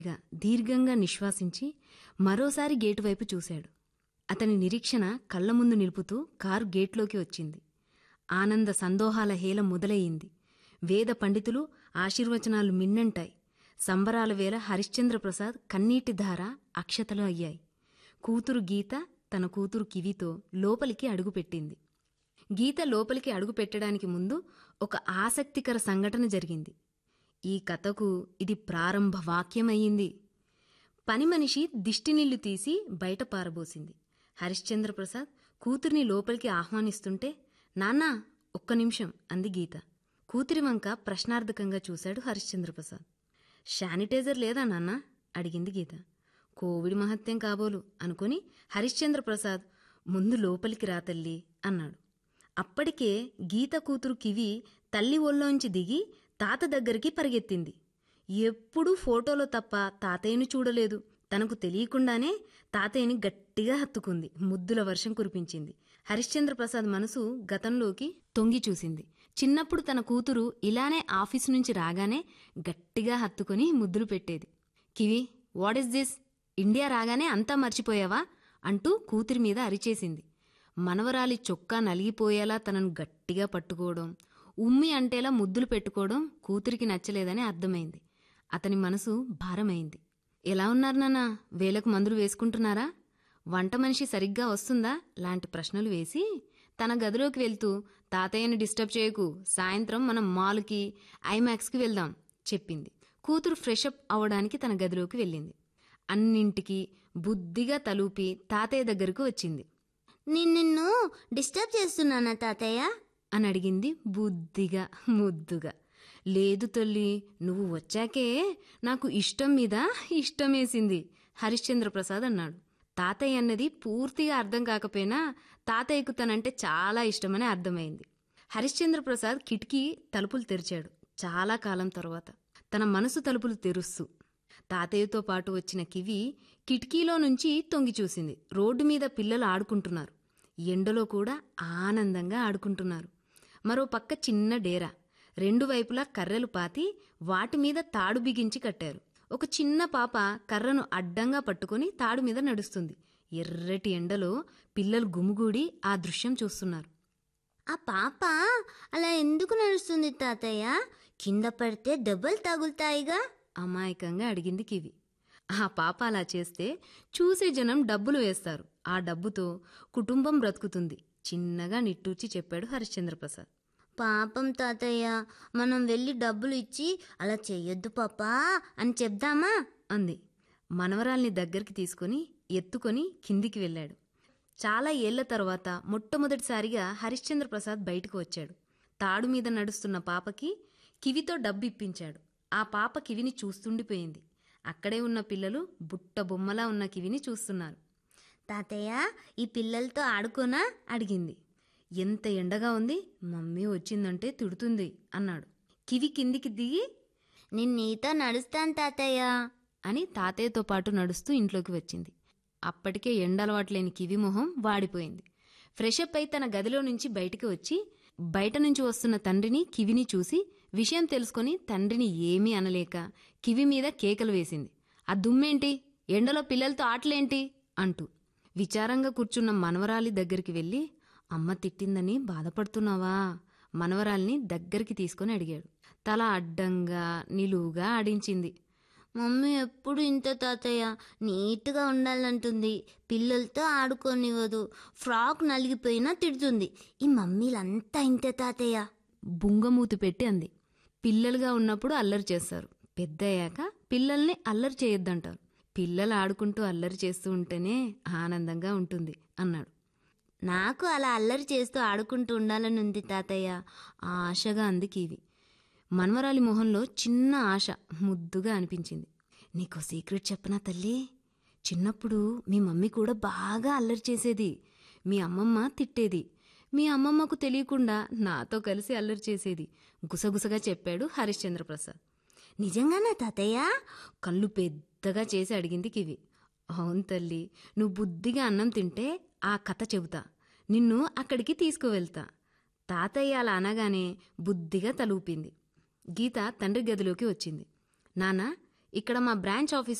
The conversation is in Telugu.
ఇక దీర్ఘంగా నిశ్వాసించి మరోసారి గేటు వైపు చూశాడు అతని నిరీక్షణ కళ్ళ ముందు నిలుపుతూ కారు గేట్లోకి వచ్చింది ఆనంద సందోహాల హేల మొదలయ్యింది వేద పండితులు ఆశీర్వచనాలు మిన్నంటాయి సంబరాల వేళ హరిశ్చంద్ర ప్రసాద్ కన్నీటి ధార అక్షతలు అయ్యాయి కూతురు గీత తన కూతురు కివితో లోపలికి అడుగుపెట్టింది గీత లోపలికి అడుగు పెట్టడానికి ముందు ఒక ఆసక్తికర సంఘటన జరిగింది ఈ కథకు ఇది ప్రారంభ వాక్యమయ్యింది పని మనిషి దిష్టినీళ్లు తీసి బయట పారబోసింది హరిశ్చంద్ర ప్రసాద్ కూతుర్ని లోపలికి ఆహ్వానిస్తుంటే నాన్నా ఒక్క నిమిషం అంది గీత కూతురి వంక ప్రశ్నార్థకంగా చూశాడు హరిశ్చంద్ర ప్రసాద్ శానిటైజర్ లేదా నాన్నా అడిగింది గీత కోవిడ్ మహత్యం కాబోలు అనుకుని హరిశ్చంద్ర ప్రసాద్ ముందు లోపలికి రా తల్లి అన్నాడు అప్పటికే గీత కూతురు కివి తల్లి ఒళ్ళోంచి దిగి తాత దగ్గరికి పరిగెత్తింది ఎప్పుడూ ఫోటోలో తప్ప తాతయ్యను చూడలేదు తనకు తెలియకుండానే తాతయ్యని గట్టిగా హత్తుకుంది ముద్దుల వర్షం కురిపించింది హరిశ్చంద్ర ప్రసాద్ మనసు గతంలోకి తొంగి చూసింది చిన్నప్పుడు తన కూతురు ఇలానే ఆఫీసు నుంచి రాగానే గట్టిగా హత్తుకుని ముద్దులు పెట్టేది కివి వాట్ ఇస్ దిస్ ఇండియా రాగానే అంతా మర్చిపోయావా అంటూ కూతురి మీద అరిచేసింది మనవరాలి చొక్కా నలిగిపోయేలా తనను గట్టిగా పట్టుకోవడం ఉమ్మి అంటేలా ముద్దులు పెట్టుకోవడం కూతురికి నచ్చలేదని అర్థమైంది అతని మనసు భారమైంది ఎలా ఉన్నారు నాన్న వేలకు మందులు వేసుకుంటున్నారా వంట మనిషి సరిగ్గా వస్తుందా లాంటి ప్రశ్నలు వేసి తన గదిలోకి వెళ్తూ తాతయ్యని డిస్టర్బ్ చేయకు సాయంత్రం మనం మాల్కి ఐమాక్స్కి వెళ్దాం చెప్పింది కూతురు ఫ్రెషప్ అవడానికి తన గదిలోకి వెళ్ళింది అన్నింటికి బుద్ధిగా తలూపి తాతయ్య దగ్గరకు వచ్చింది నేను నిన్ను డిస్టర్బ్ చేస్తున్నానా తాతయ్య అని అడిగింది బుద్ధిగా ముద్దుగా లేదు తల్లి నువ్వు వచ్చాకే నాకు ఇష్టం మీద ఇష్టమేసింది హరిశ్చంద్ర ప్రసాద్ అన్నాడు తాతయ్య అన్నది పూర్తిగా అర్థం కాకపోయినా తాతయ్యకు తనంటే చాలా ఇష్టమని అర్థమైంది హరిశ్చంద్ర ప్రసాద్ కిటికీ తలుపులు తెరిచాడు చాలా కాలం తర్వాత తన మనసు తలుపులు తెరుస్తూ తాతయ్యతో పాటు వచ్చిన కివి కిటికీలో నుంచి తొంగి చూసింది రోడ్డు మీద పిల్లలు ఆడుకుంటున్నారు ఎండలో కూడా ఆనందంగా ఆడుకుంటున్నారు మరో పక్క చిన్న డేరా రెండు వైపులా కర్రలు పాతి వాటి మీద తాడు బిగించి కట్టారు ఒక చిన్న పాప కర్రను అడ్డంగా పట్టుకుని తాడు మీద నడుస్తుంది ఎర్రటి ఎండలో పిల్లలు గుమిగూడి ఆ దృశ్యం చూస్తున్నారు ఆ పాప అలా ఎందుకు నడుస్తుంది తాతయ్య కింద పడితే దెబ్బలు తగులుతాయిగా అమాయకంగా అడిగింది కివి ఆ పాప అలా చేస్తే చూసే జనం డబ్బులు వేస్తారు ఆ డబ్బుతో కుటుంబం బ్రతుకుతుంది చిన్నగా నిట్టూర్చి చెప్పాడు హరిశ్చంద్ర ప్రసాద్ పాపం తాతయ్య మనం వెళ్ళి డబ్బులు ఇచ్చి అలా చెయ్యొద్దు పాపా అని చెప్దామా అంది మనవరాల్ని దగ్గరికి తీసుకుని ఎత్తుకొని కిందికి వెళ్ళాడు చాలా ఏళ్ల తర్వాత మొట్టమొదటిసారిగా హరిశ్చంద్ర ప్రసాద్ బయటకు వచ్చాడు తాడు మీద నడుస్తున్న పాపకి కివితో డబ్బు ఇప్పించాడు ఆ పాప కివిని చూస్తుండిపోయింది అక్కడే ఉన్న పిల్లలు బుట్ట బొమ్మలా ఉన్న కివిని చూస్తున్నారు తాతయ్య ఈ పిల్లలతో ఆడుకోనా అడిగింది ఎంత ఎండగా ఉంది మమ్మీ వచ్చిందంటే తిడుతుంది అన్నాడు కివి కిందికి దిగి నేను నీతో నడుస్తాను తాతయ్య అని తాతయ్యతో పాటు నడుస్తూ ఇంట్లోకి వచ్చింది అప్పటికే ఎండలవాట్లేని కివి మొహం వాడిపోయింది ఫ్రెషప్ అయి తన గదిలో నుంచి బయటికి వచ్చి బయట నుంచి వస్తున్న తండ్రిని కివిని చూసి విషయం తెలుసుకొని తండ్రిని ఏమీ అనలేక కివి మీద కేకలు వేసింది ఆ దుమ్మేంటి ఎండలో పిల్లలతో ఆటలేంటి అంటూ విచారంగా కూర్చున్న మనవరాలి దగ్గరికి వెళ్ళి అమ్మ తిట్టిందని బాధపడుతున్నావా మనవరాల్ని దగ్గరికి తీసుకొని అడిగాడు తల అడ్డంగా నిలువుగా ఆడించింది మమ్మీ ఎప్పుడు ఇంత తాతయ్య నీట్గా ఉండాలంటుంది పిల్లలతో ఆడుకోనివ్వదు ఫ్రాక్ నలిగిపోయినా తిడుతుంది ఈ మమ్మీలంతా ఇంతే తాతయ్య బుంగమూతి పెట్టి అంది పిల్లలుగా ఉన్నప్పుడు అల్లరి చేస్తారు పెద్దయ్యాక పిల్లల్ని అల్లరి చేయొద్దంటారు పిల్లలు ఆడుకుంటూ అల్లరి చేస్తూ ఉంటేనే ఆనందంగా ఉంటుంది అన్నాడు నాకు అలా అల్లరి చేస్తూ ఆడుకుంటూ ఉండాలని ఉంది తాతయ్య ఆశగా అంది కీవి మన్మరాలి మొహంలో చిన్న ఆశ ముద్దుగా అనిపించింది నీకో సీక్రెట్ చెప్పనా తల్లి చిన్నప్పుడు మీ మమ్మీ కూడా బాగా అల్లరి చేసేది మీ అమ్మమ్మ తిట్టేది మీ అమ్మమ్మకు తెలియకుండా నాతో కలిసి అల్లరి చేసేది గుసగుసగా చెప్పాడు హరిశ్చంద్ర ప్రసాద్ నిజంగానా తాతయ్య కళ్ళు పెద్దగా చేసి అడిగింది కివి అవును తల్లి నువ్వు బుద్ధిగా అన్నం తింటే ఆ కథ చెబుతా నిన్ను అక్కడికి తీసుకువెళ్తా తాతయ్య అలా అనగానే బుద్ధిగా తలూపింది గీత తండ్రి గదిలోకి వచ్చింది నాన్న ఇక్కడ మా బ్రాంచ్ ఆఫీస్